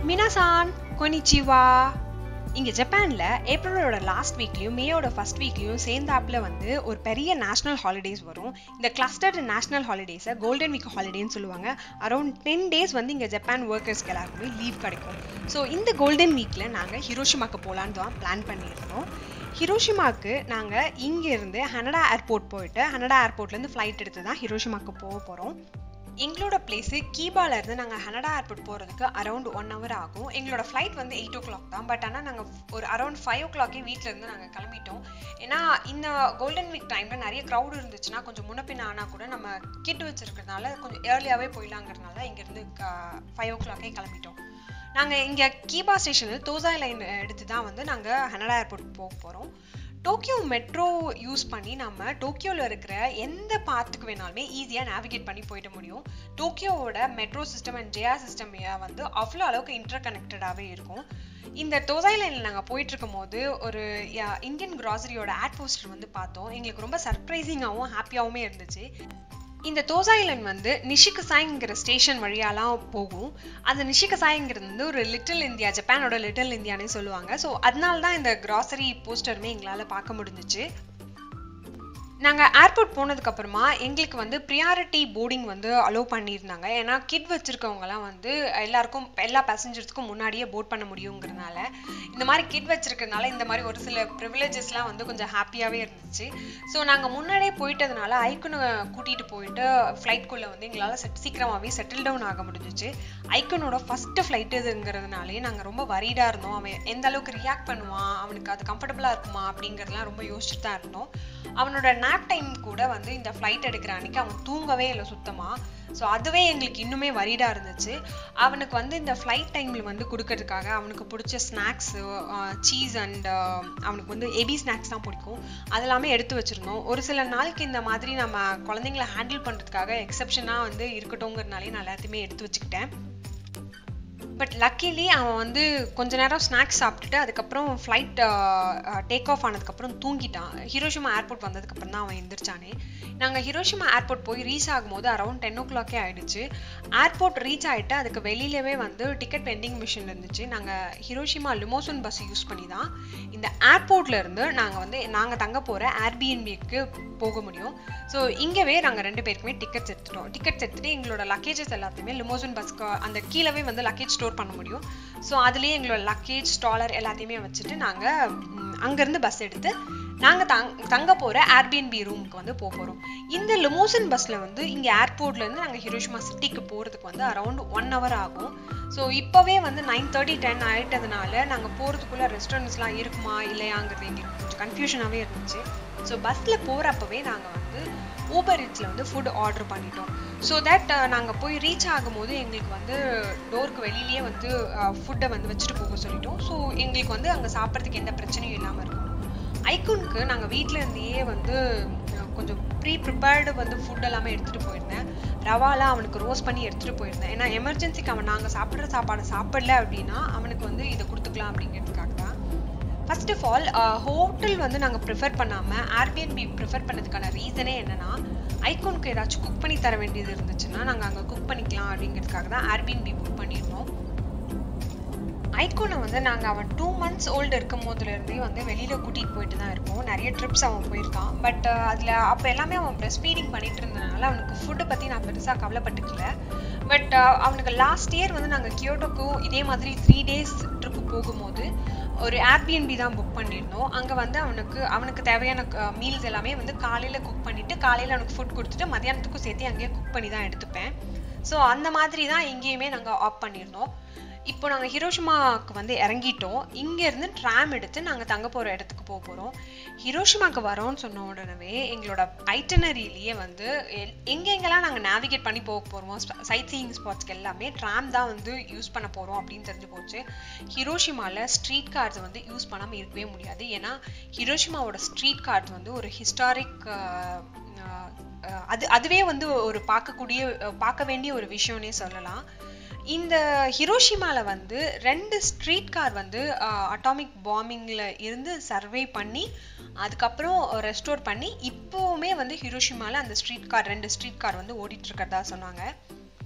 மினாசான் கொனிச்சிவா இங்கே ஜப்பானில் ஏப்ரலோட last வீக்லேயும் மேயோட first வீக்லேயும் சேர்ந்தாப்புல வந்து ஒரு பெரிய நேஷனல் ஹாலிடேஸ் வரும் இந்த கிளஸ்டர்டு நேஷனல் ஹாலிடேஸை கோல்டன் வீக் ஹாலிடேன்னு சொல்லுவாங்க அரௌண்ட் டென் டேஸ் வந்து இங்கே ஜப்பான் ஒர்க்கர்ஸ்க்கு எல்லாருக்குமே லீவ் கிடைக்கும் ஸோ இந்த கோல்டன் வீக்கில் நாங்கள் ஹிரோஷிமாக்கு போகலான்னு தான் பிளான் பண்ணியிருந்தோம் ஹிரோஷிமாக்கு நாங்கள் இங்கேருந்து ஹனடா ஏர்போர்ட் போயிட்டு ஹனடா ஏர்போர்ட்லேருந்து ஃப்ளைட் எடுத்து தான் ஹிரோஷிமாக்கு போக போகிறோம் எங்களோட பிளேஸு கீபால இருந்து நாங்கள் ஹனடா ஏர்போர்ட் போகிறதுக்கு அரௌண்ட் ஒன் ஹவர் ஆகும் எங்களோட ஃப்ளைட் வந்து எயிட் ஓ கிளாக் தான் பட் ஆனால் நாங்கள் ஒரு அரௌண்ட் ஃபைவ் ஓ கிளாக்கே வீட்டிலேருந்து நாங்கள் கிளம்பிட்டோம் ஏன்னா இந்த கோல்டன் வீக் டைமில் நிறைய க்ரௌட் இருந்துச்சுன்னா கொஞ்சம் முன்னப்பின்ன ஆனால் கூட நம்ம கிட் வச்சிருக்கிறதுனால கொஞ்சம் ஏர்லியாகவே போயிடலாங்கிறதுனால இங்கேருந்து ஃபைவ் ஓ கிளாக்கே கிளம்பிட்டோம் நாங்கள் இங்கே கீபா ஸ்டேஷனில் தோசாய் லைன் எடுத்து தான் வந்து நாங்கள் ஹனடா ஏர்போர்ட் போக போகிறோம் டோக்கியோ மெட்ரோ யூஸ் பண்ணி நம்ம டோக்கியோவில் இருக்கிற எந்த பார்ட்டுக்கு வேணாலுமே ஈஸியாக நேவிகேட் பண்ணி போயிட முடியும் டோக்கியோவோட metro system and JR system வந்து அவ்வளோ அளவுக்கு இன்டர் கனெக்டடாகவே இருக்கும் இந்த டோசாய் லைனில் நாங்கள் போயிட்டு இருக்கும் போது ஒரு இந்தியன் கிராசரியோட ஆட் போஸ்டர் வந்து பார்த்தோம் எங்களுக்கு ரொம்ப சர்ப்ரைசிங்காகவும் ஹாப்பியாகவுமே இருந்துச்சு இந்த தோசாயிலன் வந்து நிஷிகசாய்ங்கிற ஸ்டேஷன் வழியாலாம் போகும் அந்த நிஷிகசாய்ங்கிறது வந்து ஒரு லிட்டில் இந்தியா ஜப்பானோட லிட்டில் இந்தியானே சொல்லுவாங்க ஸோ அதனால தான் இந்த கிராசரி போஸ்டருமே எங்களால் பார்க்க முடிஞ்சிச்சு நாங்கள் ஏர்போர்ட் போனதுக்கப்புறமா எங்களுக்கு வந்து ப்ரியாரிட்டி போர்டிங் வந்து அலோவ் பண்ணியிருந்தாங்க ஏன்னா கிட் வச்சுருக்கவங்கலாம் வந்து எல்லாருக்கும் எல்லா பேசஞ்சர்ஸ்க்கும் முன்னாடியே போர்ட் பண்ண முடியுங்கிறதுனால இந்த மாதிரி கிட் வச்சுருக்கறதுனால இந்த மாதிரி ஒரு சில ப்ரிவிலேஜஸ்லாம் வந்து கொஞ்சம் ஹாப்பியாகவே இருந்துச்சு ஸோ நாங்கள் முன்னாடியே போயிட்டதுனால ஐக்குனை கூட்டிகிட்டு போயிட்டு ஃப்ளைட்குள்ளே வந்து எங்களால் செட் சீக்கிரமாகவே செட்டில் டவுன் ஆக முடிஞ்சிச்சு ஐக்கனோட ஃபஸ்ட்டு ஃப்ளைட் இதுங்கிறதுனாலே நாங்கள் ரொம்ப வரீடாக இருந்தோம் அவன் எந்த அளவுக்கு ரியாக்ட் பண்ணுவான் அவனுக்கு அது கம்ஃபர்டபுளாக இருக்குமா அப்படிங்கிறதுலாம் ரொம்ப யோசிச்சுட்டு தான் இருந்தோம் அவனோட நேப் டைம் கூட வந்து இந்த ஃப்ளைட் எடுக்கிற அன்னைக்கு அவன் தூங்கவே இல்லை சுத்தமாக ஸோ அதுவே எங்களுக்கு இன்னுமே வரீடாக இருந்துச்சு அவனுக்கு வந்து இந்த ஃப்ளைட் டைமில் வந்து கொடுக்கறதுக்காக அவனுக்கு பிடிச்ச ஸ்நாக்ஸு சீஸ் அண்ட் அவனுக்கு வந்து எபி ஸ்நாக்ஸ் தான் பிடிக்கும் அதெல்லாமே எடுத்து வச்சுருந்தோம் ஒரு சில நாளுக்கு இந்த மாதிரி நம்ம குழந்தைங்கள ஹேண்டில் பண்ணுறதுக்காக எக்ஸப்ஷனாக வந்து இருக்கட்டும்ங்கிறனாலே நான் எல்லாத்தையுமே எடுத்து வச்சுக்கிட்டேன் பட் லக்கிலி அவன் வந்து கொஞ்ச நேரம் ஸ்நாக்ஸ் சாப்பிட்டுட்டு அதுக்கப்புறம் ஃப்ளைட் டேக் ஆஃப் ஆனதுக்கப்புறம் தூங்கிட்டான் ஹிரோஷிமா ஏர்போர்ட் வந்ததுக்கப்புறம் தான் அவன் எந்திரிச்சானே நாங்கள் ஹிரோஷிமா ஏர்போர்ட் போய் ரீச் ஆகும்போது அரௌண்ட் டென் ஓ கிளாக்கே ஆயிடுச்சு ஏர்போர்ட் ரீச் ஆகிட்டு அதுக்கு வெளியிலவே வந்து டிக்கெட் வெண்டிங் மிஷின் இருந்துச்சு நாங்கள் ஹிரோஷிமா லிமோசன் பஸ் யூஸ் பண்ணி தான் இந்த ஏர்போர்ட்ல இருந்து நாங்கள் வந்து நாங்கள் தங்க போகிற ஏர்பிஎன்பிக்கு போக முடியும் ஸோ இங்கேவே நாங்கள் ரெண்டு பேருக்குமே டிக்கெட்ஸ் எடுத்துட்டோம் டிக்கெட்ஸ் எடுத்துட்டு எங்களோட லக்கேஜஸ் எல்லாத்தையுமே லிமோசன் பஸ்க்கு அந்த கீழவே வந்து லக்கேஜ் ஸ்டோர் பண்ண முடியும் ஸோ அதுலேயே எங்களோட லக்கேஜ் ஸ்டாலர் எல்லாத்தையுமே வச்சுட்டு நாங்கள் அங்கேருந்து பஸ் எடுத்து நாங்கள் தங் தங்க போகிற ஏர்பிஎன்பி ரூமுக்கு வந்து போக போகிறோம் இந்த லிமோசன் பஸ்ஸில் வந்து இங்கே ஏர்போர்ட்லேருந்து நாங்கள் ஹிரோஷிமா சிட்டிக்கு போகிறதுக்கு வந்து அரௌண்ட் ஒன் ஹவர் ஆகும் ஸோ இப்போவே வந்து நைன் தேர்ட்டி டென் ஆகிட்டதுனால நாங்கள் போகிறதுக்குள்ளே ரெஸ்டாரண்ட்ஸ்லாம் இருக்குமா இல்லையாங்கிறது எங்களுக்கு கொஞ்சம் கன்ஃபியூஷனாகவே இருந்துச்சு ஸோ பஸ்ஸில் போகிறப்பவே நாங்கள் வந்து ஊபர் இட்ஸில் வந்து ஃபுட் ஆர்டர் பண்ணிட்டோம் ஸோ தட் நாங்கள் போய் ரீச் ஆகும்போது எங்களுக்கு வந்து டோருக்கு வெளியிலேயே வந்து ஃபுட்டை வந்து வச்சுட்டு போக சொல்லிட்டோம் ஸோ எங்களுக்கு வந்து அங்கே சாப்பிட்றதுக்கு எந்த பிரச்சனையும் இல்லாமல் இருக்கும் ஐக்குனுக்கு நாங்கள் வீட்டில் இருந்தே வந்து கொஞ்சம் ப்ரீ ப்ரிப்பேர்டு வந்து ஃபுட் எல்லாமே எடுத்துகிட்டு போயிருந்தேன் ரவாலாம் அவனுக்கு ரோஸ் பண்ணி எடுத்துகிட்டு போயிருந்தேன் ஏன்னா எமர்ஜென்சிக்கு அவன் நாங்கள் சாப்பிட்ற சாப்பாடு சாப்பிடல அப்படின்னா அவனுக்கு வந்து இதை கொடுத்துக்கலாம் அப்படிங்கிறதுக்காக தான் ஃபர்ஸ்ட் ஆஃப் ஆல் ஹோட்டல் வந்து நாங்கள் ப்ரிஃபர் பண்ணாமல் ஏர்பிஎன்பி ப்ரிஃபர் பண்ணதுக்கான ரீசனே என்னன்னா ஐகோனுக்கு ஏதாச்சும் குக் பண்ணி தர வேண்டியது இருந்துச்சுன்னா நாங்கள் அங்கே குக் பண்ணிக்கலாம் அப்படிங்கிறதுக்காக தான் ஏர்பிஎன்பி புக் பண்ணியிருந்தோம் ஐகோனை வந்து நாங்கள் அவன் டூ மந்த்ஸ் ஓல்டு இருக்கும் போதுலேருந்தே வந்து வெளியில் கூட்டிகிட்டு போயிட்டு தான் இருக்கோம் நிறைய ட்ரிப்ஸ் அவன் போயிருக்கான் பட் அதில் அப்போ எல்லாமே அவன் ப்ரெஸ் ஃபீடிங் பண்ணிட்டு இருந்தனால அவனுக்கு ஃபுட்டை பற்றி நான் பெருசாக கவலைப்பட்டுக்கல பட் அவனுக்கு லாஸ்ட் இயர் வந்து நாங்கள் கியோட்டோக்கும் இதே மாதிரி த்ரீ டேஸ் ட்ரிப்பு போகும்போது ஒரு ஏர்பிஎன்பி தான் புக் பண்ணியிருந்தோம் அங்கே வந்து அவனுக்கு அவனுக்கு தேவையான மீல்ஸ் எல்லாமே வந்து காலையில் குக் பண்ணிவிட்டு காலையில் அவனுக்கு ஃபுட் கொடுத்துட்டு மதியானத்துக்கும் சேர்த்து அங்கேயே குக் பண்ணி தான் எடுத்துப்பேன் ஸோ அந்த மாதிரி தான் எங்கேயுமே நாங்கள் ஆப் பண்ணியிருந்தோம் இப்போ நாங்கள் ஹிரோஷிமாவுக்கு வந்து இறங்கிட்டோம் இங்கேருந்து ட்ராம் எடுத்து நாங்கள் தங்க போகிற இடத்துக்கு போக போகிறோம் ஹிரோஷிமாவுக்கு வரோம்னு சொன்ன உடனே எங்களோட ஐட்டனரியிலேயே வந்து எங்கெங்கெல்லாம் நாங்கள் நேவிகேட் பண்ணி போக போகிறோமோ சைட் சீயிங் ஸ்பாட்ஸ்க்கு எல்லாமே ட்ராம் தான் வந்து யூஸ் பண்ண போகிறோம் அப்படின்னு தெரிஞ்சு போச்சு ஹிரோஷிமாவில் ஸ்ட்ரீட் கார்ட்ஸ் வந்து யூஸ் பண்ணாமல் இருக்கவே முடியாது ஏன்னா ஹிரோஷிமாவோட ஸ்ட்ரீட் கார்ட்ஸ் வந்து ஒரு ஹிஸ்டாரிக் அது அதுவே வந்து ஒரு பார்க்கக்கூடிய பார்க்க வேண்டிய ஒரு விஷயம்னே சொல்லலாம் இந்த ஹிரோஷிமால வந்து ரெண்டு ஸ்ட்ரீட் கார் வந்து அட்டாமிக் பாம்பிங்கில் இருந்து சர்வே பண்ணி அதுக்கப்புறம் ரெஸ்டோர் பண்ணி இப்போவுமே வந்து ஹிரோஷிமால அந்த ஸ்ட்ரீட் கார் ரெண்டு ஸ்ட்ரீட் கார் வந்து ஓடிட்டு இருக்கிறதா சொன்னாங்க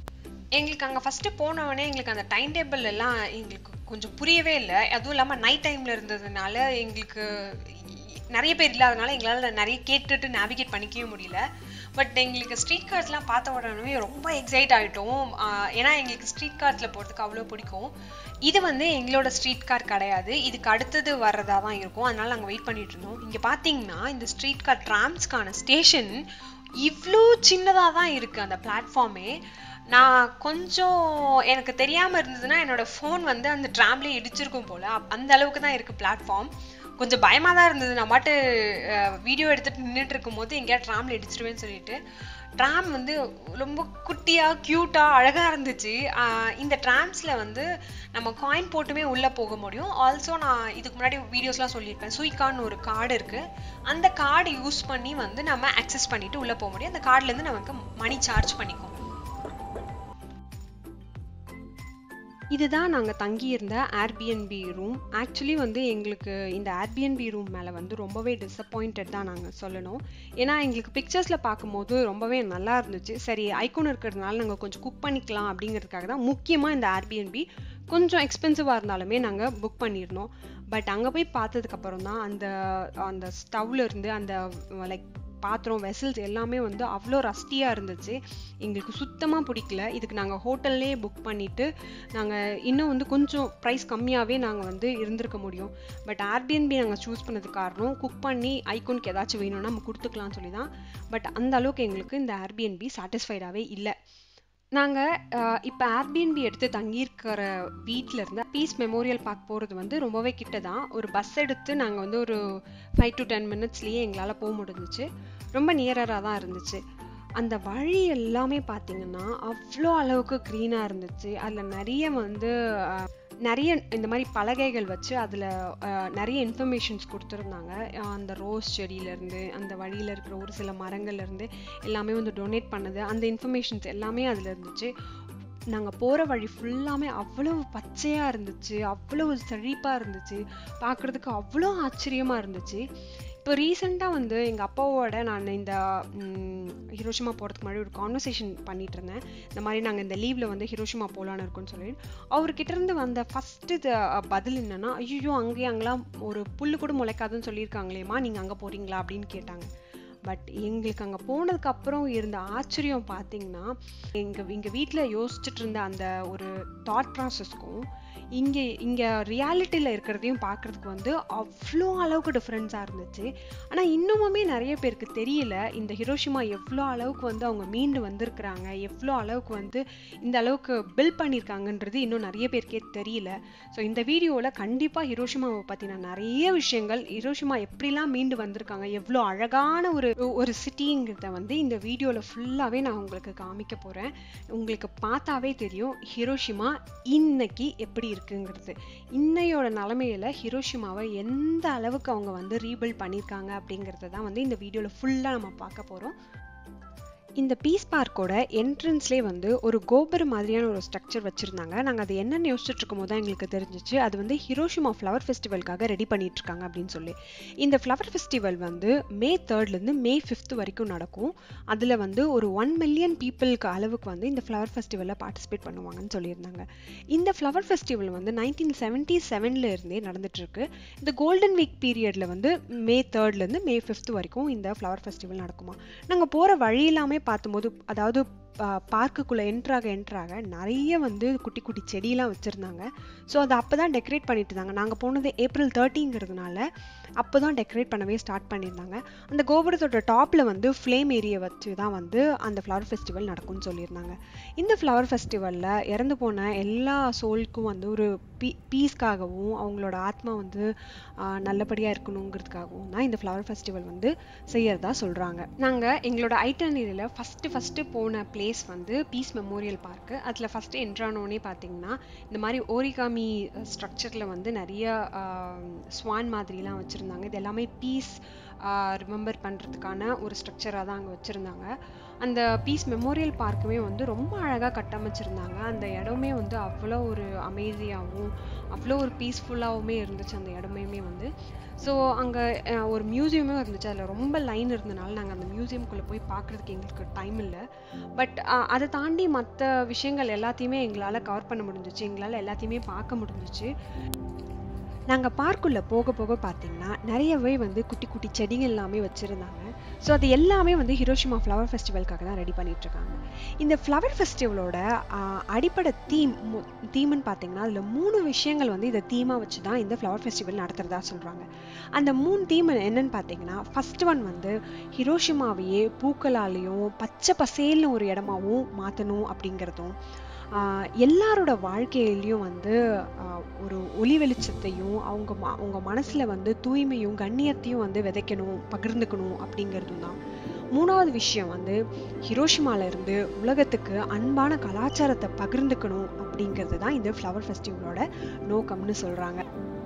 எங்களுக்கு அங்கே ஃபஸ்ட்டு போனவொடனே எங்களுக்கு அந்த டைம் டேபிள் எல்லாம் எங்களுக்கு கொஞ்சம் புரியவே இல்லை அதுவும் இல்லாமல் நைட் டைமில் இருந்ததுனால எங்களுக்கு நிறைய பேர் இல்லாதனால எங்களால் நிறைய கேட்டுட்டு நேவிகேட் பண்ணிக்கவே முடியல பட் எங்களுக்கு ஸ்ட்ரீட் கார்ஸ்லாம் பார்த்த உடனே ரொம்ப எக்ஸைட் ஆகிட்டோம் ஏன்னா எங்களுக்கு ஸ்ட்ரீட் கார்ஸில் போகிறதுக்கு அவ்வளோ பிடிக்கும் இது வந்து எங்களோட ஸ்ட்ரீட் கார் கிடையாது இதுக்கு அடுத்தது வர்றதா தான் இருக்கும் அதனால நாங்கள் வெயிட் பண்ணிட்டு இருந்தோம் இங்கே பார்த்தீங்கன்னா இந்த ஸ்ட்ரீட் கார் ட்ராம்ஸ்க்கான ஸ்டேஷன் இவ்வளோ சின்னதாக தான் இருக்குது அந்த பிளாட்ஃபார்மே நான் கொஞ்சம் எனக்கு தெரியாமல் இருந்ததுன்னா என்னோட ஃபோன் வந்து அந்த ட்ராம்லேயே இடிச்சிருக்கும் போல் அந்த அளவுக்கு தான் இருக்குது பிளாட்ஃபார்ம் கொஞ்சம் பயமாக தான் இருந்தது நான் பாட்டு வீடியோ எடுத்துகிட்டு நின்றுட்டு இருக்கும்போது எங்கேயா ட்ராமில் இடிச்சிருவேன்னு சொல்லிட்டு ட்ராம் வந்து ரொம்ப குட்டியாக க்யூட்டாக அழகாக இருந்துச்சு இந்த ட்ராம்ஸில் வந்து நம்ம காயின் போட்டுமே உள்ளே போக முடியும் ஆல்சோ நான் இதுக்கு முன்னாடி வீடியோஸ்லாம் சொல்லியிருப்பேன் சுயிக்கான்னு ஒரு கார்டு இருக்குது அந்த கார்டு யூஸ் பண்ணி வந்து நம்ம அக்சஸ் பண்ணிவிட்டு உள்ளே போக முடியும் அந்த கார்ட்லேருந்து நமக்கு மணி சார்ஜ் பண்ணிக்கும் இதுதான் நாங்கள் தங்கியிருந்த ஏர்பிஎன்பி ரூம் ஆக்சுவலி வந்து எங்களுக்கு இந்த ஏர்பிஎன்பி ரூம் மேலே வந்து ரொம்பவே டிசப்பாயிண்டட் தான் நாங்கள் சொல்லணும் ஏன்னா எங்களுக்கு பிக்சர்ஸில் பார்க்கும்போது ரொம்பவே நல்லா இருந்துச்சு சரி ஐக்கோன் இருக்கிறதுனால நாங்கள் கொஞ்சம் குக் பண்ணிக்கலாம் அப்படிங்கிறதுக்காக தான் முக்கியமாக இந்த ஏர்பிஎன்பி கொஞ்சம் எக்ஸ்பென்சிவாக இருந்தாலுமே நாங்கள் புக் பண்ணியிருந்தோம் பட் அங்கே போய் பார்த்ததுக்கப்புறம் தான் அந்த அந்த ஸ்டவ்ல இருந்து அந்த லைக் பாத்திரம் வெசல்ஸ் எல்லாமே வந்து அவ்வளோ ரஸ்டியாக இருந்துச்சு எங்களுக்கு சுத்தமாக பிடிக்கல இதுக்கு நாங்கள் ஹோட்டல்லே புக் பண்ணிவிட்டு நாங்கள் இன்னும் வந்து கொஞ்சம் ப்ரைஸ் கம்மியாகவே நாங்கள் வந்து இருந்திருக்க முடியும் பட் ஏர்பிஎன்பி நாங்கள் சூஸ் பண்ணதுக்கு காரணம் குக் பண்ணி ஐக்கோனுக்கு ஏதாச்சும் வேணும்னா நம்ம கொடுத்துக்கலாம்னு சொல்லி தான் பட் அந்த அளவுக்கு எங்களுக்கு இந்த ஏர்பிஎன்பி சாட்டிஸ்ஃபைடாகவே இல்லை நாங்கள் இப்போ ஏர்பிஎன்பி எடுத்து தங்கியிருக்கிற வீட்டில் இருந்து பீஸ் மெமோரியல் பார்க் போகிறது வந்து ரொம்பவே கிட்ட தான் ஒரு பஸ் எடுத்து நாங்கள் வந்து ஒரு ஃபைவ் டு டென் மினிட்ஸ்லேயே எங்களால் போக முடிஞ்சிச்சு ரொம்ப நியரராக தான் இருந்துச்சு அந்த வழி எல்லாமே பார்த்தீங்கன்னா அவ்வளோ அளவுக்கு க்ரீனாக இருந்துச்சு அதில் நிறைய வந்து நிறைய இந்த மாதிரி பலகைகள் வச்சு அதில் நிறைய இன்ஃபர்மேஷன்ஸ் கொடுத்துருந்தாங்க அந்த ரோஸ் செடியிலேருந்து அந்த வழியில் இருக்கிற ஒரு சில மரங்கள்லேருந்து எல்லாமே வந்து டொனேட் பண்ணது அந்த இன்ஃபர்மேஷன்ஸ் எல்லாமே அதில் இருந்துச்சு நாங்கள் போகிற வழி ஃபுல்லாமே அவ்வளவு பச்சையாக இருந்துச்சு அவ்வளவு செழிப்பாக இருந்துச்சு பார்க்குறதுக்கு அவ்வளோ ஆச்சரியமாக இருந்துச்சு இப்போ ரீசெண்டாக வந்து எங்கள் அப்பாவோட நான் இந்த ஹிரோஷிமா போகிறதுக்கு முன்னாடி ஒரு கான்வர்சேஷன் பண்ணிட்டு இருந்தேன் இந்த மாதிரி நாங்கள் இந்த லீவில் வந்து ஹிரோஷிமா போகலான்னு இருக்கோம்னு சொல்லி அவர்கிட்ட இருந்து வந்த ஃபஸ்ட்டு பதில் என்னன்னா ஐயோ அங்கேயே அங்கெல்லாம் ஒரு புல்லு கூட முளைக்காதுன்னு சொல்லியிருக்காங்களேம்மா நீங்கள் அங்கே போகிறீங்களா அப்படின்னு கேட்டாங்க பட் எங்களுக்கு அங்கே போனதுக்கு அப்புறம் இருந்த ஆச்சரியம் பார்த்தீங்கன்னா எங்கள் எங்கள் வீட்டில் யோசிச்சுட்டு இருந்த அந்த ஒரு தாட் ப்ராசஸ்க்கும் இங்கே இங்கே ரியாலிட்டியில் இருக்கிறதையும் பார்க்குறதுக்கு வந்து அவ்வளோ அளவுக்கு டிஃப்ரென்ஸாக இருந்துச்சு ஆனால் இன்னுமுமே நிறைய பேருக்கு தெரியல இந்த ஹிரோஷிமா எவ்வளோ அளவுக்கு வந்து அவங்க மீண்டு வந்திருக்கிறாங்க எவ்வளோ அளவுக்கு வந்து இந்த அளவுக்கு பில் பண்ணியிருக்காங்கன்றது இன்னும் நிறைய பேருக்கே தெரியல ஸோ இந்த வீடியோவில் கண்டிப்பாக ஹிரோஷிமாவை பற்றின நிறைய விஷயங்கள் ஹிரோஷிமா எப்படிலாம் மீண்டு வந்திருக்காங்க எவ்வளோ அழகான ஒரு ஒரு சிட்டிங்கிறத வந்து இந்த வீடியோவில் ஃபுல்லாகவே நான் உங்களுக்கு காமிக்க போகிறேன் உங்களுக்கு பார்த்தாவே தெரியும் ஹிரோஷிமா இன்னைக்கு எப்படி இருக்குங்கிறது இன்னையோட நிலமையில ஹிரோஷிமாவை எந்த அளவுக்கு அவங்க வந்து ரீபில்ட் பண்ணியிருக்காங்க அப்படிங்கிறத தான் வந்து இந்த வீடியோவில் ஃபுல்லாக நம்ம பார்க்க போகிறோம் இந்த பீஸ் பார்க்கோட என்ட்ரன்ஸ்லேயே வந்து ஒரு கோபுரம் மாதிரியான ஒரு ஸ்ட்ரக்சர் வச்சுருந்தாங்க நாங்கள் அது என்னென்னு யோசிச்சுட்டு இருக்கும் போது தான் எங்களுக்கு தெரிஞ்சிச்சு அது வந்து ஹிரோஷிமா ஃப்ளவர் ஃபெஸ்டிவலுக்காக ரெடி பண்ணிட்டு இருக்காங்க அப்படின்னு சொல்லி இந்த ஃப்ளவர் ஃபெஸ்டிவல் வந்து மே தேர்ட்லேருந்து மே ஃபிஃப்த் வரைக்கும் நடக்கும் அதில் வந்து ஒரு ஒன் மில்லியன் பீப்புளுக்கு அளவுக்கு வந்து இந்த ஃப்ளவர் ஃபெஸ்டிவலில் பார்ட்டிசிபேட் பண்ணுவாங்கன்னு சொல்லியிருந்தாங்க இந்த ஃப்ளவர் ஃபெஸ்டிவல் வந்து நைன்டீன் செவன்ட்டி செவனில் இருந்தே நடந்துட்டுருக்கு இந்த கோல்டன் வீக் பீரியடில் வந்து மே தேர்ட்லேருந்து மே ஃபிஃப்த் வரைக்கும் இந்த ஃப்ளவர் ஃபெஸ்டிவல் நடக்குமா நாங்கள் போகிற வழி எல்லாமே பார்த்தபோது அதாவது பார்க்குக்குள்ளே என்ட்ராக என்ட்ராக நிறைய வந்து குட்டி குட்டி செடியெலாம் வச்சுருந்தாங்க ஸோ அதை அப்போ தான் டெக்கரேட் பண்ணிட்டு இருந்தாங்க நாங்கள் போனது ஏப்ரல் தேர்ட்டிங்கிறதுனால அப்போ தான் டெக்கரேட் பண்ணவே ஸ்டார்ட் பண்ணியிருந்தாங்க அந்த கோபுரத்தோட டாப்பில் வந்து ஃப்ளேம் ஏரியை வச்சு தான் வந்து அந்த ஃப்ளவர் ஃபெஸ்டிவல் நடக்கும்னு சொல்லியிருந்தாங்க இந்த ஃப்ளவர் ஃபெஸ்டிவலில் இறந்து போன எல்லா சோல்க்கும் வந்து ஒரு பீ பீஸ்க்காகவும் அவங்களோட ஆத்மா வந்து நல்லபடியாக இருக்கணுங்கிறதுக்காகவும் தான் இந்த ஃப்ளவர் ஃபெஸ்டிவல் வந்து செய்யறதா சொல்கிறாங்க நாங்கள் எங்களோட ஐட்டனரியில் ஃபஸ்ட்டு ஃபஸ்ட்டு போன பிளேஸ் வந்து பீஸ் மெமோரியல் பார்க்கு அதில் ஃபஸ்ட்டு என்ட்ரானோடனே பார்த்தீங்கன்னா இந்த மாதிரி ஓரிகாமி ஸ்ட்ரக்சரில் வந்து நிறைய ஸ்வான் மாதிரிலாம் வச்சுருந்தாங்க இது எல்லாமே பீஸ் ரிமெம்பர் பண்ணுறதுக்கான ஒரு ஸ்ட்ரக்சராக தான் அங்கே வச்சுருந்தாங்க அந்த பீஸ் மெமோரியல் பார்க்குமே வந்து ரொம்ப அழகாக கட்டமைச்சிருந்தாங்க அந்த இடமே வந்து அவ்வளோ ஒரு அமைதியாகவும் அவ்வளோ ஒரு பீஸ்ஃபுல்லாகவுமே இருந்துச்சு அந்த இடமே வந்து ஸோ அங்கே ஒரு மியூசியமே இருந்துச்சு அதில் ரொம்ப லைன் இருந்தனால நாங்கள் அந்த மியூசியம்குள்ளே போய் பார்க்குறதுக்கு எங்களுக்கு டைம் இல்லை பட் அதை தாண்டி மற்ற விஷயங்கள் எல்லாத்தையுமே எங்களால் கவர் பண்ண முடிஞ்சிச்சு எங்களால் எல்லாத்தையுமே பார்க்க முடிஞ்சிச்சு நாங்கள் பார்க்குள்ளே போக போக பார்த்தீங்கன்னா நிறையவே வந்து குட்டி குட்டி செடிகள் எல்லாமே வச்சுருந்தாங்க ஸோ அது எல்லாமே வந்து ஹிரோஷிமா ஃப்ளவர் ஃபெஸ்டிவலுக்காக தான் ரெடி பண்ணிகிட்ருக்காங்க இந்த ஃப்ளவர் ஃபெஸ்டிவலோட அடிப்படை தீம் தீம்னு பார்த்தீங்கன்னா அதில் மூணு விஷயங்கள் வந்து இதை தீமாக வச்சு தான் இந்த ஃப்ளவர் ஃபெஸ்டிவல் நடத்துகிறதா சொல்கிறாங்க அந்த மூணு தீம் என்னன்னு பார்த்தீங்கன்னா ஃபஸ்ட் ஒன் வந்து ஹிரோஷிமாவையே பூக்களாலேயும் பச்சை பசேல்னு ஒரு இடமாவும் மாற்றணும் அப்படிங்கிறதும் எல்லாரோட வாழ்க்கையிலையும் வந்து ஒரு ஒளி வெளிச்சத்தையும் அவங்க ம அவங்க மனசில் வந்து தூய்மையும் கண்ணியத்தையும் வந்து விதைக்கணும் பகிர்ந்துக்கணும் அப்படிங்கிறதும் தான் மூணாவது விஷயம் வந்து ஹிரோஷிமால இருந்து உலகத்துக்கு அன்பான கலாச்சாரத்தை பகிர்ந்துக்கணும் அப்படிங்கிறது தான் இந்த ஃப்ளவர் ஃபெஸ்டிவலோட நோக்கம்னு சொல்கிறாங்க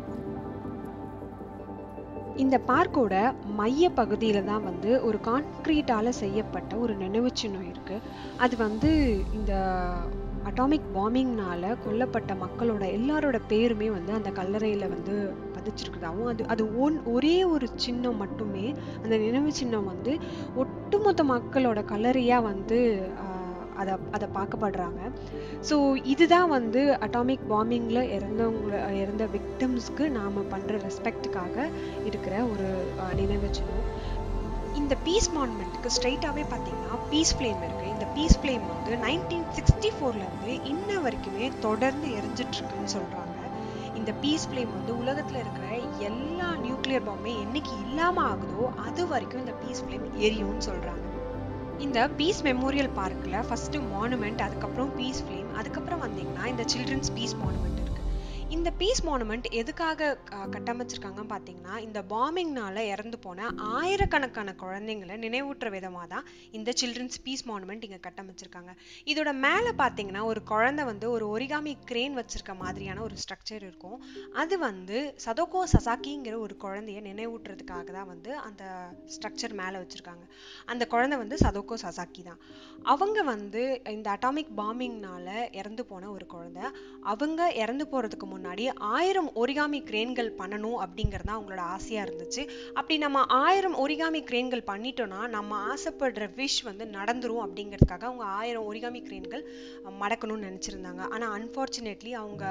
இந்த பார்க்கோட மைய பகுதியில் தான் வந்து ஒரு கான்க்ரீட்டால் செய்யப்பட்ட ஒரு நினைவு சின்னம் இருக்குது அது வந்து இந்த அட்டாமிக் பாம்பிங்னால கொல்லப்பட்ட மக்களோட எல்லாரோட பேருமே வந்து அந்த கல்லறையில் வந்து பதிச்சிருக்குதாகவும் அது அது ஒன் ஒரே ஒரு சின்னம் மட்டுமே அந்த நினைவு சின்னம் வந்து ஒட்டுமொத்த மக்களோட கல்லறையாக வந்து அதை அதை பார்க்கப்படுறாங்க ஸோ இதுதான் வந்து அட்டாமிக் பாம்பிங்கில் இறந்தவங்க இறந்த விக்டம்ஸ்க்கு நாம் பண்ணுற ரெஸ்பெக்டுக்காக இருக்கிற ஒரு நினைவு சின்னம் இந்த பீஸ் மானுமெண்ட்டுக்கு ஸ்ட்ரைட்டாகவே பார்த்தீங்கன்னா பீஸ் ஃப்ளேம் இருக்குது இந்த பீஸ் ஃப்ளேம் வந்து நைன்டீன் சிக்ஸ்டி ஃபோர்லேருந்து இன்ன வரைக்குமே தொடர்ந்து எரிஞ்சிட்ருக்குன்னு சொல்கிறாங்க இந்த பீஸ் ஃப்ளேம் வந்து உலகத்தில் இருக்கிற எல்லா நியூக்ளியர் பாம்பே என்னைக்கு இல்லாமல் ஆகுதோ அது வரைக்கும் இந்த பீஸ் ஃப்ளேம் எரியும்னு சொல்கிறாங்க இந்த பீஸ் மெமோரியல் பார்க்கில் ஃபஸ்ட்டு மானுமெண்ட் அதுக்கப்புறம் பீஸ் ஃப்ளேம் அதுக்கப்புறம் வந்தீங்கன்னா இந்த சில்ட்ரன்ஸ் பீஸ் மானுமெண்ட் இருக்குது இந்த பீஸ் மானுமெண்ட் எதுக்காக கட்டமைச்சிருக்காங்கன்னு பார்த்தீங்கன்னா இந்த பாம்பிங்னால இறந்து போன ஆயிரக்கணக்கான குழந்தைங்களை நினைவூட்டுற விதமாக தான் இந்த சில்ட்ரன்ஸ் பீஸ் மானுமெண்ட் இங்கே கட்டமைச்சிருக்காங்க இதோட மேலே பார்த்தீங்கன்னா ஒரு குழந்தை வந்து ஒரு ஒரிகாமி கிரேன் வச்சிருக்க மாதிரியான ஒரு ஸ்ட்ரக்சர் இருக்கும் அது வந்து சதோகோ சசாக்கிங்கிற ஒரு குழந்தைய நினைவூட்டுறதுக்காக தான் வந்து அந்த ஸ்ட்ரக்சர் மேலே வச்சிருக்காங்க அந்த குழந்தை வந்து சதோகோ சசாக்கி தான் அவங்க வந்து இந்த அட்டாமிக் பாம்பிங்னால இறந்து போன ஒரு குழந்தை அவங்க இறந்து போகிறதுக்கு முன்னாடி ஆயிரம் ஒரிகாமி கிரேன்கள் பண்ணணும் அப்படிங்கிறது அவங்களோட ஆசையாக இருந்துச்சு அப்படி நம்ம ஆயிரம் ஒரிகாமி கிரேன்கள் பண்ணிட்டோம்னா நம்ம ஆசைப்படுற விஷ் வந்து நடந்துரும் அப்படிங்கிறதுக்காக அவங்க ஆயிரம் ஒரிகாமி கிரேன்கள் மடக்கணும்னு நினச்சிருந்தாங்க ஆனால் அன்ஃபார்ச்சுனேட்லி அவங்க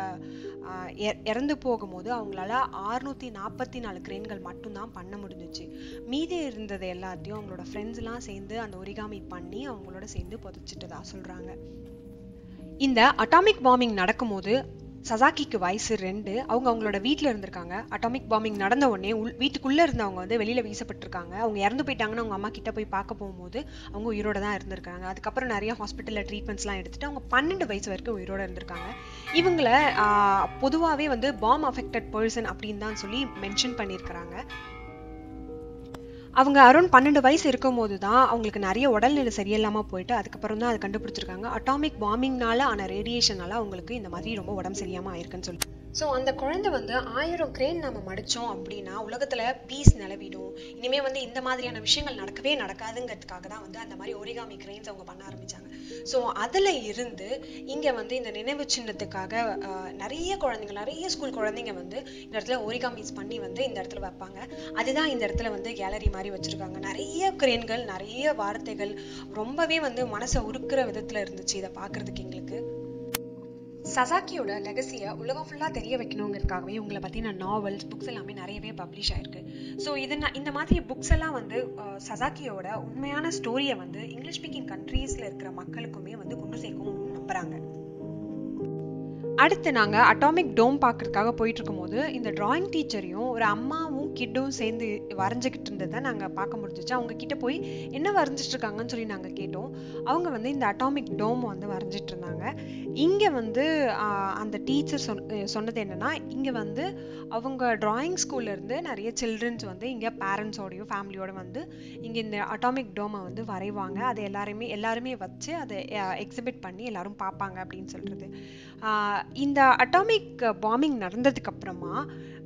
இறந்து போகும்போது அவங்களால ஆறுநூற்றி நாற்பத்தி நாலு கிரேன்கள் மட்டும்தான் பண்ண முடிஞ்சிச்சு மீதி இருந்தது எல்லாத்தையும் அவங்களோட ஃப்ரெண்ட்ஸ்லாம் சேர்ந்து அந்த ஒரிகாமி பண்ணி அவங்களோட சேர்ந்து புதைச்சிட்டதா சொல்கிறாங்க இந்த அட்டாமிக் பாம்பிங் நடக்கும்போது சசாக்கிக்கு வயசு ரெண்டு அவங்க அவங்களோட வீட்டில் இருந்திருக்காங்க அட்டாமிக் பாம்பிங் நடந்த உடனே உள் வீட்டுக்குள்ளே இருந்தவங்க வந்து வெளியில் வீசப்பட்டிருக்காங்க அவங்க இறந்து போயிட்டாங்கன்னு அவங்க அம்மா கிட்ட போய் பார்க்க போகும்போது அவங்க உயிரோட தான் இருந்திருக்காங்க அதுக்கப்புறம் நிறைய ஹாஸ்பிட்டலில் ட்ரீட்மெண்ட்ஸ்லாம் எடுத்துட்டு அவங்க பன்னெண்டு வயசு வரைக்கும் உயிரோட இருந்திருக்காங்க இவங்கள பொதுவாகவே வந்து பாம் அஃபெக்டட் பர்சன் அப்படின்னு தான் சொல்லி மென்ஷன் பண்ணியிருக்கிறாங்க அவங்க அரௌண்ட் பன்னெண்டு வயசு இருக்கும் போது தான் அவங்களுக்கு நிறைய உடல்நிலை சரியில்லாமல் போயிட்டு அதுக்கப்புறம் தான் அதை கண்டுபிடிச்சிருக்காங்க அட்டாமிக் பாம்பிங்னால ஆன ரேடியேஷனால அவங்களுக்கு இந்த மாதிரி ரொம்ப உடம்பு சரியாமல் ஆயிருக்குன்னு சொல்லி ஸோ அந்த குழந்தை வந்து ஆயிரம் கிரேன் நம்ம மடித்தோம் அப்படின்னா உலகத்தில் பீஸ் நிலவிடும் இனிமேல் வந்து இந்த மாதிரியான விஷயங்கள் நடக்கவே நடக்காதுங்கிறதுக்காக தான் வந்து அந்த மாதிரி ஒரிகாமி கிரெயின்ஸ் அவங்க பண்ண ஆரம்பிச்சாங்க ஸோ அதில் இருந்து இங்கே வந்து இந்த நினைவு சின்னத்துக்காக நிறைய குழந்தைங்க நிறைய ஸ்கூல் குழந்தைங்க வந்து இந்த இடத்துல ஒரிகாமிஸ் பண்ணி வந்து இந்த இடத்துல வைப்பாங்க அதுதான் இந்த இடத்துல வந்து கேலரி மாதிரி வச்சுருக்காங்க நிறைய கிரேன்கள் நிறைய வார்த்தைகள் ரொம்பவே வந்து மனசை உருக்குற விதத்தில் இருந்துச்சு இதை பார்க்குறதுக்கு எங்களுக்கு சசாக்கியோட லெகசியை உலகம் ஃபுல்லாக தெரிய வைக்கணுங்கிறதுக்காகவே உங்களை பற்றின நாவல்ஸ் புக்ஸ் எல்லாமே நிறையவே பப்ளிஷ் ஆயிருக்கு ஸோ இது இந்த மாதிரி புக்ஸ் எல்லாம் வந்து சசாக்கியோட உண்மையான ஸ்டோரியை வந்து இங்கிலீஷ் ஸ்பீக்கிங் கண்ட்ரீஸில் இருக்கிற மக்களுக்குமே வந்து கொண்டு சேர்க்கவும் நம்புகிறாங்க அடுத்து நாங்கள் அட்டாமிக் டோம் பார்க்கறதுக்காக போயிட்டு இருக்கும்போது இந்த டிராயிங் டீச்சரையும் ஒரு அம்மாவும் கிட்டும் சேர்ந்து வரைஞ்சிக்கிட்டு இருந்ததை நாங்கள் பார்க்க முடிஞ்சிச்சு அவங்க கிட்ட போய் என்ன வரைஞ்சிட்டு இருக்காங்கன்னு சொல்லி நாங்கள் கேட்டோம் அவங்க வந்து இந்த அட்டாமிக் டோம் வந்து வரைஞ்சிட்டு இருந்தாங்க இங்கே வந்து அந்த டீச்சர் சொன் சொன்னது என்னன்னா இங்கே வந்து அவங்க டிராயிங் ஸ்கூல்லேருந்து நிறைய சில்ட்ரன்ஸ் வந்து இங்கே பேரண்ட்ஸோடையும் ஃபேமிலியோட வந்து இங்கே இந்த அட்டாமிக் டோமை வந்து வரைவாங்க அதை எல்லாருமே எல்லாருமே வச்சு அதை எக்ஸிபிட் பண்ணி எல்லாரும் பார்ப்பாங்க அப்படின்னு சொல்கிறது இந்த அட்டாமிக் பாம்பிங் நடந்ததுக்கு அப்புறமா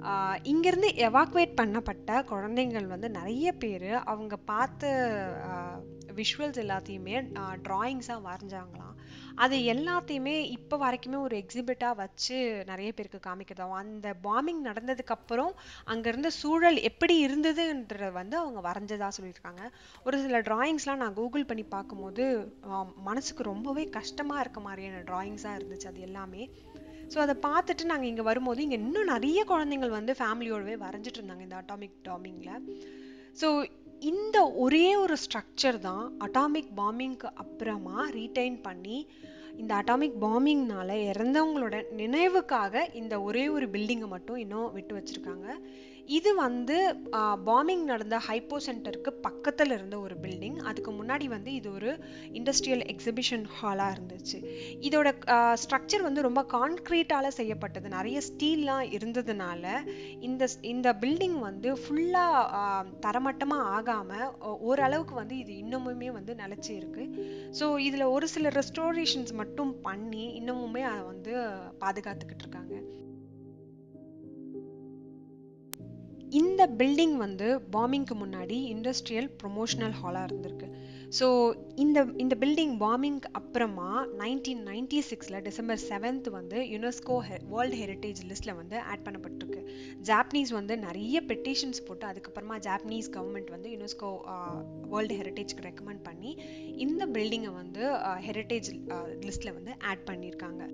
இங்கேருந்து எவாக்குவேட் பண்ணப்பட்ட குழந்தைங்கள் வந்து நிறைய பேர் அவங்க பார்த்த விஷுவல்ஸ் எல்லாத்தையுமே ட்ராயிங்ஸாக வரைஞ்சாங்களாம் அது எல்லாத்தையுமே இப்போ வரைக்குமே ஒரு எக்ஸிபிட்டாக வச்சு நிறைய பேருக்கு காமிக்கிறதாவும் அந்த பாம்பிங் நடந்ததுக்கப்புறம் அங்கேருந்த சூழல் எப்படி இருந்ததுன்றத வந்து அவங்க வரைஞ்சதா சொல்லியிருக்காங்க ஒரு சில ட்ராயிங்ஸ்லாம் நான் கூகுள் பண்ணி பார்க்கும்போது மனசுக்கு ரொம்பவே கஷ்டமாக இருக்க மாதிரியான ட்ராயிங்ஸாக இருந்துச்சு அது எல்லாமே ஸோ அதை பார்த்துட்டு நாங்கள் இங்கே வரும்போது இங்கே இன்னும் நிறைய குழந்தைங்கள் வந்து ஃபேமிலியோடவே வரைஞ்சிட்டு இருந்தாங்க இந்த அட்டாமிக் டாமிங்கில் ஸோ இந்த ஒரே ஒரு ஸ்ட்ரக்சர் தான் அட்டாமிக் பாம்பிங்க்கு அப்புறமா ரீடைன் பண்ணி இந்த அட்டாமிக் பாம்பிங்னால இறந்தவங்களோட நினைவுக்காக இந்த ஒரே ஒரு பில்டிங்கை மட்டும் இன்னும் விட்டு வச்சிருக்காங்க இது வந்து பாம்பிங் நடந்த ஹைப்போ சென்டருக்கு பக்கத்தில் இருந்த ஒரு பில்டிங் அதுக்கு முன்னாடி வந்து இது ஒரு இண்டஸ்ட்ரியல் எக்ஸிபிஷன் ஹாலாக இருந்துச்சு இதோட ஸ்ட்ரக்சர் வந்து ரொம்ப கான்க்ரீட்டால் செய்யப்பட்டது நிறைய ஸ்டீல்லாம் இருந்ததுனால இந்த இந்த பில்டிங் வந்து ஃபுல்லாக தரமட்டமாக ஆகாமல் ஓரளவுக்கு வந்து இது இன்னமுமே வந்து நிலச்சி இருக்கு ஸோ இதில் ஒரு சில ரெஸ்டோரேஷன்ஸ் மட்டும் பண்ணி இன்னமுமே அதை வந்து பாதுகாத்துக்கிட்டு இருக்காங்க இந்த பில்டிங் வந்து பாம்பிங்க்கு முன்னாடி இண்டஸ்ட்ரியல் ப்ரொமோஷனல் ஹாலாக இருந்திருக்கு ஸோ இந்த இந்த பில்டிங் பாம்பிங்க்கு அப்புறமா நைன்டீன் நைன்டி சிக்ஸில் டிசம்பர் செவன்த் வந்து யுனெஸ்கோ ஹெ வேர்ல்டு ஹெரிட்டேஜ் லிஸ்ட்டில் வந்து ஆட் பண்ணப்பட்டிருக்கு ஜாப்பனீஸ் வந்து நிறைய பெட்டிஷன்ஸ் போட்டு அதுக்கப்புறமா ஜாப்பனீஸ் கவர்மெண்ட் வந்து யுனெஸ்கோ வேர்ல்டு ஹெரிட்டேஜ்க்கு ரெக்கமெண்ட் பண்ணி இந்த பில்டிங்கை வந்து ஹெரிட்டேஜ் லிஸ்ட்டில் வந்து ஆட் பண்ணியிருக்காங்க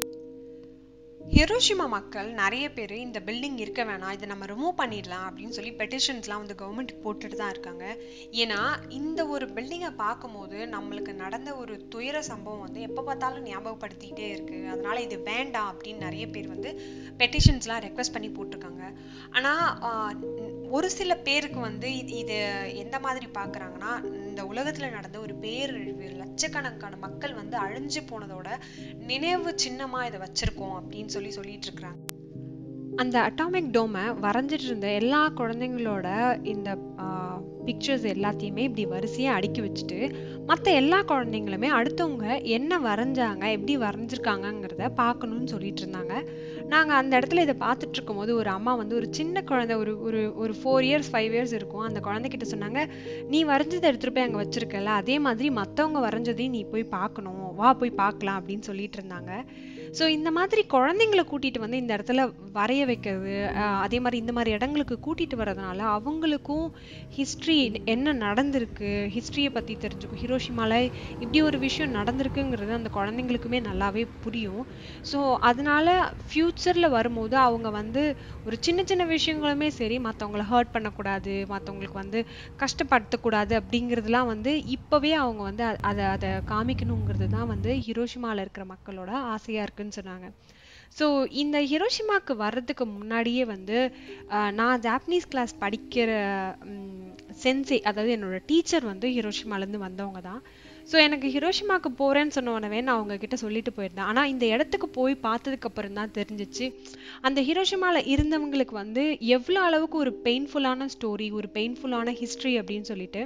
ஹிரோஷிமா மக்கள் நிறைய பேர் இந்த பில்டிங் இருக்க வேணாம் இதை நம்ம ரிமூவ் பண்ணிடலாம் அப்படின்னு சொல்லி பெட்டிஷன்ஸ்லாம் வந்து கவர்மெண்ட் போட்டுட்டு தான் இருக்காங்க ஏன்னா இந்த ஒரு பில்டிங்கை பார்க்கும்போது நம்மளுக்கு நடந்த ஒரு துயர சம்பவம் வந்து எப்போ பார்த்தாலும் ஞாபகப்படுத்திக்கிட்டே இருக்கு அதனால இது வேண்டாம் அப்படின்னு நிறைய பேர் வந்து பெட்டிஷன்ஸ்லாம் ரெக்வஸ்ட் பண்ணி போட்டிருக்காங்க ஆனால் ஒரு சில பேருக்கு வந்து இது எந்த மாதிரி பார்க்குறாங்கன்னா இந்த உலகத்தில் நடந்த ஒரு பேரழிவு லட்சக்கணக்கான மக்கள் வந்து அழிஞ்சு போனதோட நினைவு சின்னமாக இதை வச்சிருக்கோம் அப்படின்னு சொல்லி சொல்லிட்டு இருக்கிறாங்க அந்த அட்டாமிக் டோமை வரைஞ்சிட்டு இருந்த எல்லா குழந்தைங்களோட இந்த பிக்சர்ஸ் எல்லாத்தையுமே இப்படி வரிசையாக அடுக்கி வச்சுட்டு மற்ற எல்லா குழந்தைங்களுமே அடுத்தவங்க என்ன வரைஞ்சாங்க எப்படி வரைஞ்சிருக்காங்கங்கிறத பார்க்கணும்னு சொல்லிட்டு இருந்தாங்க நாங்கள் அந்த இடத்துல இதை பார்த்துட்டு இருக்கும்போது ஒரு அம்மா வந்து ஒரு சின்ன குழந்தை ஒரு ஒரு ஒரு ஃபோர் இயர்ஸ் ஃபைவ் இயர்ஸ் இருக்கும் அந்த குழந்தைகிட்ட சொன்னாங்க நீ வரைஞ்சதை எடுத்துகிட்டு போய் அங்கே வச்சிருக்கல அதே மாதிரி மற்றவங்க வரைஞ்சதையும் நீ போய் பார்க்கணும் வா போய் பார்க்கலாம் அப்படின்னு சொல்லிட்டு இருந்தாங்க ஸோ இந்த மாதிரி குழந்தைங்களை கூட்டிட்டு வந்து இந்த இடத்துல வரைய வைக்கிறது அதே மாதிரி இந்த மாதிரி இடங்களுக்கு கூட்டிட்டு வர்றதுனால அவங்களுக்கும் ஹிஸ்ட்ரி என்ன நடந்திருக்கு ஹிஸ்ட்ரியை பற்றி தெரிஞ்சுக்கும் ஹிரோஷிமால இப்படி ஒரு விஷயம் நடந்திருக்குங்கிறது அந்த குழந்தைங்களுக்குமே நல்லாவே புரியும் ஸோ அதனால ஃப்யூச்சரில் வரும்போது அவங்க வந்து ஒரு சின்ன சின்ன விஷயங்களுமே சரி மற்றவங்கள ஹர்ட் பண்ணக்கூடாது மற்றவங்களுக்கு வந்து கஷ்டப்படுத்தக்கூடாது அப்படிங்கிறதுலாம் வந்து இப்போவே அவங்க வந்து அதை அதை காமிக்கணுங்கிறது தான் வந்து ஹிரோஷிமாவில் இருக்கிற மக்களோட ஆசையாக இருக்குன்னு சொன்னாங்க ஸோ இந்த ஹிரோஷிமாவுக்கு வர்றதுக்கு முன்னாடியே வந்து நான் ஜாப்பனீஸ் கிளாஸ் படிக்கிற சென்சே அதாவது என்னோட டீச்சர் வந்து ஹிரோஷிமாலேருந்து வந்தவங்க தான் ஸோ எனக்கு ஹிரோஷிமாவுக்கு போகிறேன்னு சொன்ன உடனே நான் அவங்க கிட்ட சொல்லிட்டு போயிருந்தேன் ஆனால் இந்த இடத்துக்கு போய் பார்த்ததுக்கு அப்புறம் தான் தெரிஞ்சிச்சு அந்த ஹிரோஷிமாவில் இருந்தவங்களுக்கு வந்து எவ்வளோ அளவுக்கு ஒரு பெயின்ஃபுல்லான ஸ்டோரி ஒரு பெயின்ஃபுல்லான ஹிஸ்ட்ரி அப்படின்னு சொல்லிட்டு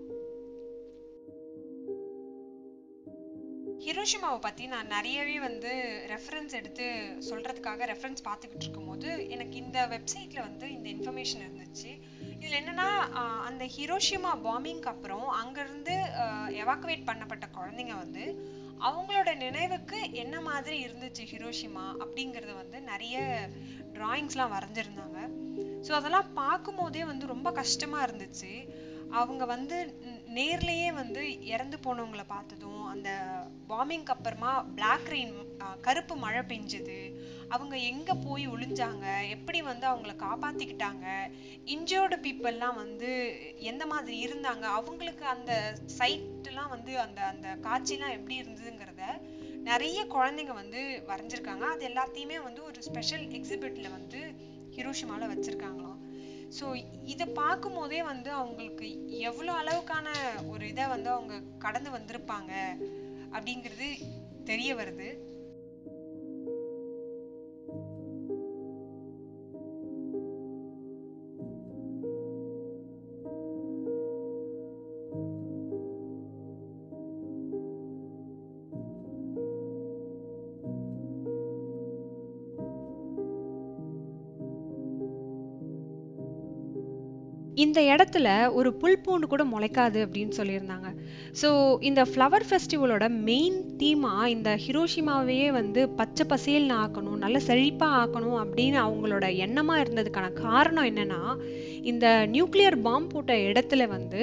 ஹிரோஷிமாவை பற்றி நான் நிறையவே வந்து ரெஃபரன்ஸ் எடுத்து சொல்கிறதுக்காக ரெஃபரன்ஸ் பார்த்துக்கிட்டு இருக்கும்போது எனக்கு இந்த வெப்சைட்டில் வந்து இந்த இன்ஃபர்மேஷன் இருந்துச்சு இதில் என்னென்னா அந்த ஹிரோஷிமா பாம்பிங்க்கு அப்புறம் அங்கேருந்து எவாக்குவேட் பண்ணப்பட்ட குழந்தைங்க வந்து அவங்களோட நினைவுக்கு என்ன மாதிரி இருந்துச்சு ஹிரோஷிமா அப்படிங்கிறத வந்து நிறைய ட்ராயிங்ஸ்லாம் வரைஞ்சிருந்தாங்க ஸோ அதெல்லாம் பார்க்கும்போதே வந்து ரொம்ப கஷ்டமாக இருந்துச்சு அவங்க வந்து நேர்லேயே வந்து இறந்து போனவங்கள பார்த்ததும் அந்த பாம்பிங்க்கு அப்புறமா பிளாக் ரெயின் கருப்பு மழை பெஞ்சது அவங்க எங்க போய் ஒளிஞ்சாங்க எப்படி வந்து அவங்கள காப்பாத்திக்கிட்டாங்க இன்ஜோர்டு பீப்புளெலாம் வந்து எந்த மாதிரி இருந்தாங்க அவங்களுக்கு அந்த சைட்லாம் வந்து அந்த அந்த காட்சிலாம் எப்படி இருந்ததுங்கிறத நிறைய குழந்தைங்க வந்து வரைஞ்சிருக்காங்க அது எல்லாத்தையுமே வந்து ஒரு ஸ்பெஷல் எக்ஸிபிட்ல வந்து ஹிரோஷிமால வச்சிருக்காங்களாம் ஸோ இதை பார்க்கும் போதே வந்து அவங்களுக்கு எவ்வளோ அளவுக்கான ஒரு இதை வந்து அவங்க கடந்து வந்திருப்பாங்க அப்படிங்கிறது தெரிய வருது இந்த இடத்துல ஒரு புல் பூண்டு கூட முளைக்காது அப்படின்னு சொல்லியிருந்தாங்க ஸோ இந்த ஃப்ளவர் ஃபெஸ்டிவலோட மெயின் தீமா இந்த ஹிரோஷிமாவையே வந்து பச்சை பசேல்னு ஆக்கணும் நல்ல செழிப்பாக ஆக்கணும் அப்படின்னு அவங்களோட எண்ணமாக இருந்ததுக்கான காரணம் என்னன்னா இந்த நியூக்ளியர் பாம்பு போட்ட இடத்துல வந்து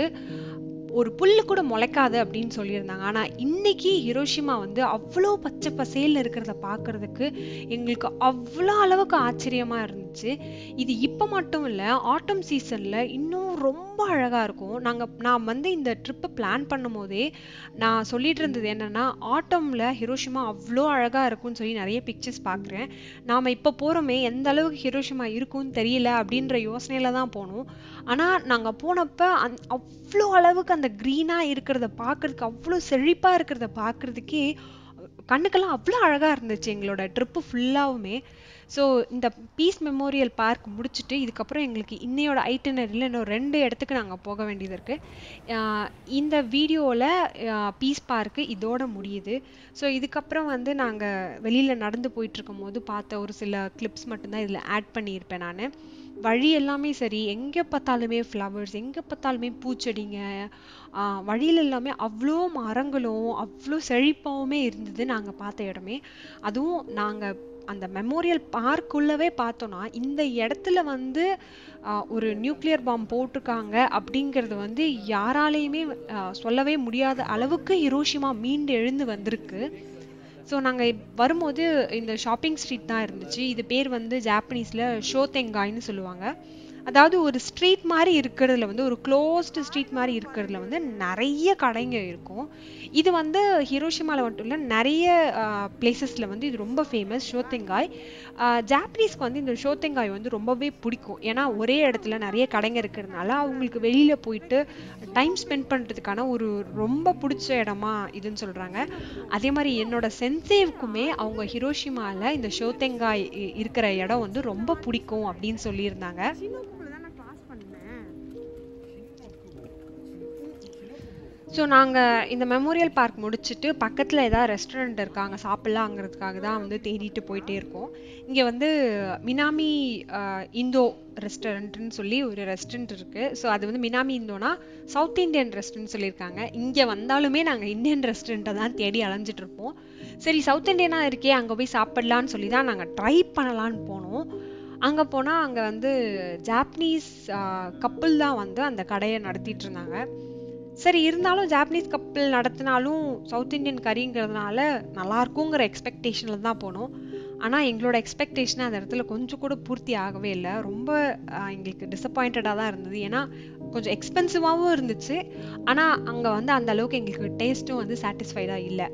ஒரு புல்லு கூட முளைக்காது அப்படின்னு சொல்லியிருந்தாங்க ஆனால் இன்னைக்கு ஹிரோஷிமா வந்து அவ்வளோ பச்சை பசேல்னு இருக்கிறத பார்க்கறதுக்கு எங்களுக்கு அவ்வளோ அளவுக்கு ஆச்சரியமா இருந்துச்சு இது இப்போ மட்டும் இல்லை ஆட்டம் சீசனில் இன்னும் ரொம்ப அழகாக இருக்கும் நாங்கள் நான் வந்து இந்த ட்ரிப்பை பிளான் பண்ணும் போதே நான் சொல்லிட்டு இருந்தது என்னன்னா ஆட்டமில் ஹிரோஷிமா அவ்வளோ அழகாக இருக்கும்னு சொல்லி நிறைய பிக்சர்ஸ் பார்க்குறேன் நாம் இப்போ போகிறோமே எந்த அளவுக்கு ஹிரோஷிமா இருக்கும்னு தெரியல அப்படின்ற யோசனையில தான் போனோம் ஆனால் நாங்கள் போனப்ப அந் அவ்வளோ அளவுக்கு அந்த க்ரீனாக இருக்கிறத பார்க்கறதுக்கு அவ்வளோ செழிப்பாக இருக்கிறத பார்க்கறதுக்கே கண்ணுக்கெல்லாம் அவ்வளோ அழகாக இருந்துச்சு எங்களோட ட்ரிப்பு ஃபுல்லாகவுமே ஸோ இந்த பீஸ் மெமோரியல் பார்க் முடிச்சுட்டு இதுக்கப்புறம் எங்களுக்கு இன்னையோட ஐட்டனரியில் இன்னும் ரெண்டு இடத்துக்கு நாங்கள் போக வேண்டியது இருக்குது இந்த வீடியோவில் பீஸ் பார்க்கு இதோட முடியுது ஸோ இதுக்கப்புறம் வந்து நாங்கள் வெளியில் நடந்து போயிட்டு இருக்கும் போது பார்த்த ஒரு சில கிளிப்ஸ் மட்டும்தான் இதில் ஆட் பண்ணியிருப்பேன் நான் வழி எல்லாமே சரி எங்கே பார்த்தாலுமே ஃப்ளவர்ஸ் எங்கே பார்த்தாலுமே பூச்செடிங்க வழியில் எல்லாமே அவ்வளோ மரங்களும் அவ்வளோ செழிப்பாவுமே இருந்தது நாங்கள் பார்த்த இடமே அதுவும் நாங்கள் அந்த மெமோரியல் பார்க்குள்ளவே பார்த்தோன்னா இந்த இடத்துல வந்து ஒரு நியூக்ளியர் பாம் போட்டிருக்காங்க அப்படிங்கிறது வந்து யாராலையுமே சொல்லவே முடியாத அளவுக்கு ஹிரோஷிமா மீண்டு எழுந்து வந்திருக்கு ஸோ நாங்கள் வரும்போது இந்த ஷாப்பிங் ஸ்ட்ரீட் தான் இருந்துச்சு இது பேர் வந்து ஜாப்பனீஸில் ஷோதெங்காய்னு சொல்லுவாங்க அதாவது ஒரு ஸ்ட்ரீட் மாதிரி இருக்கிறதுல வந்து ஒரு க்ளோஸ்டு ஸ்ட்ரீட் மாதிரி இருக்கிறதுல வந்து நிறைய கடைங்க இருக்கும் இது வந்து ஹிரோஷிமாவில் மட்டும் இல்லை நிறைய பிளேசஸில் வந்து இது ரொம்ப ஃபேமஸ் ஷோத்தெங்காய் ஜாப்பனீஸ்க்கு வந்து இந்த ஷோத்தெங்காய் வந்து ரொம்பவே பிடிக்கும் ஏன்னா ஒரே இடத்துல நிறைய கடைங்க இருக்கிறதுனால அவங்களுக்கு வெளியில் போயிட்டு டைம் ஸ்பெண்ட் பண்ணுறதுக்கான ஒரு ரொம்ப பிடிச்ச இடமா இதுன்னு சொல்கிறாங்க அதே மாதிரி என்னோட சென்சேவுக்குமே அவங்க ஹிரோஷிமாவில் இந்த ஷோத்தெங்காய் இருக்கிற இடம் வந்து ரொம்ப பிடிக்கும் அப்படின்னு சொல்லியிருந்தாங்க ஸோ நாங்கள் இந்த மெமோரியல் பார்க் முடிச்சுட்டு பக்கத்தில் ஏதாவது ரெஸ்டாரண்ட் இருக்காங்க சாப்பிட்லாங்கிறதுக்காக தான் வந்து தேடிட்டு போயிட்டே இருக்கோம் இங்கே வந்து மினாமி இந்தோ ரெஸ்டாரண்ட்னு சொல்லி ஒரு ரெஸ்டாரண்ட் இருக்குது ஸோ அது வந்து மினாமி இந்தோனா சவுத் இந்தியன் ரெஸ்டாரண்ட் சொல்லியிருக்காங்க இங்கே வந்தாலுமே நாங்கள் இந்தியன் ரெஸ்டாரண்ட்டை தான் தேடி அலைஞ்சிட்டு இருப்போம் சரி சவுத் இந்தியனாக இருக்கே அங்கே போய் சாப்பிட்லான்னு சொல்லி தான் நாங்கள் ட்ரை பண்ணலான்னு போனோம் அங்கே போனால் அங்கே வந்து ஜாப்பனீஸ் கப்புள் தான் வந்து அந்த கடையை நடத்திட்டு இருந்தாங்க சரி இருந்தாலும் ஜாப்பனீஸ் கப்பல் நடத்தினாலும் சவுத் இந்தியன் கறிங்கிறதுனால நல்லா இருக்குங்கிற எக்ஸ்பெக்டேஷனில் தான் போனோம் ஆனால் எங்களோட எக்ஸ்பெக்டேஷன் அந்த இடத்துல கொஞ்சம் கூட பூர்த்தி ஆகவே இல்லை ரொம்ப எங்களுக்கு டிசப்பாயிண்டடாக தான் இருந்தது ஏன்னா கொஞ்சம் எக்ஸ்பென்சிவாகவும் இருந்துச்சு ஆனால் அங்கே வந்து அந்த அளவுக்கு எங்களுக்கு டேஸ்ட்டும் வந்து சாட்டிஸ்ஃபைடாக இல்லை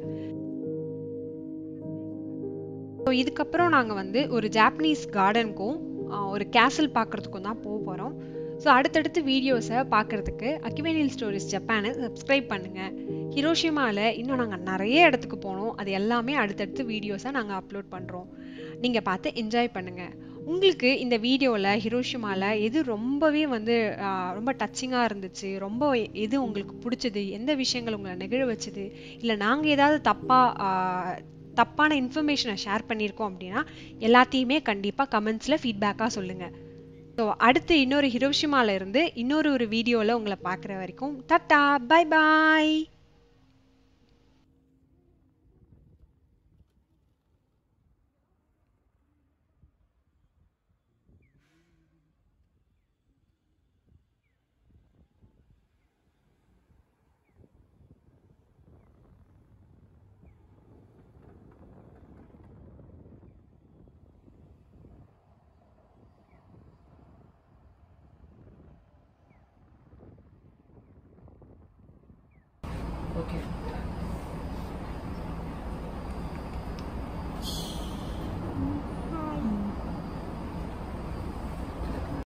ஸோ இதுக்கப்புறம் நாங்கள் வந்து ஒரு ஜாப்பனீஸ் கார்டனுக்கும் ஒரு கேசல் பார்க்குறதுக்கும் தான் போக போகிறோம் ஸோ அடுத்தடுத்து வீடியோஸை பார்க்குறதுக்கு அக்கிவேனியல் ஸ்டோரிஸ் ஜப்பானை சப்ஸ்கிரைப் பண்ணுங்கள் ஹிரோஷிமாவில் இன்னும் நாங்கள் நிறைய இடத்துக்கு போனோம் அது எல்லாமே அடுத்தடுத்து வீடியோஸை நாங்கள் அப்லோட் பண்ணுறோம் நீங்கள் பார்த்து என்ஜாய் பண்ணுங்கள் உங்களுக்கு இந்த வீடியோவில் ஹிரோஷிமாவில் எது ரொம்பவே வந்து ரொம்ப டச்சிங்காக இருந்துச்சு ரொம்ப எது உங்களுக்கு பிடிச்சது எந்த விஷயங்கள் உங்களை நெகிழ வச்சுது இல்லை நாங்கள் ஏதாவது தப்பாக தப்பான இன்ஃபர்மேஷனை ஷேர் பண்ணியிருக்கோம் அப்படின்னா எல்லாத்தையுமே கண்டிப்பாக கமெண்ட்ஸில் ஃபீட்பேக்காக சொல்லுங்கள் ஸோ அடுத்து இன்னொரு ஹிரோஷிமால இருந்து இன்னொரு ஒரு வீடியோவில் உங்களை பார்க்குற வரைக்கும் தட்டா பை பாய்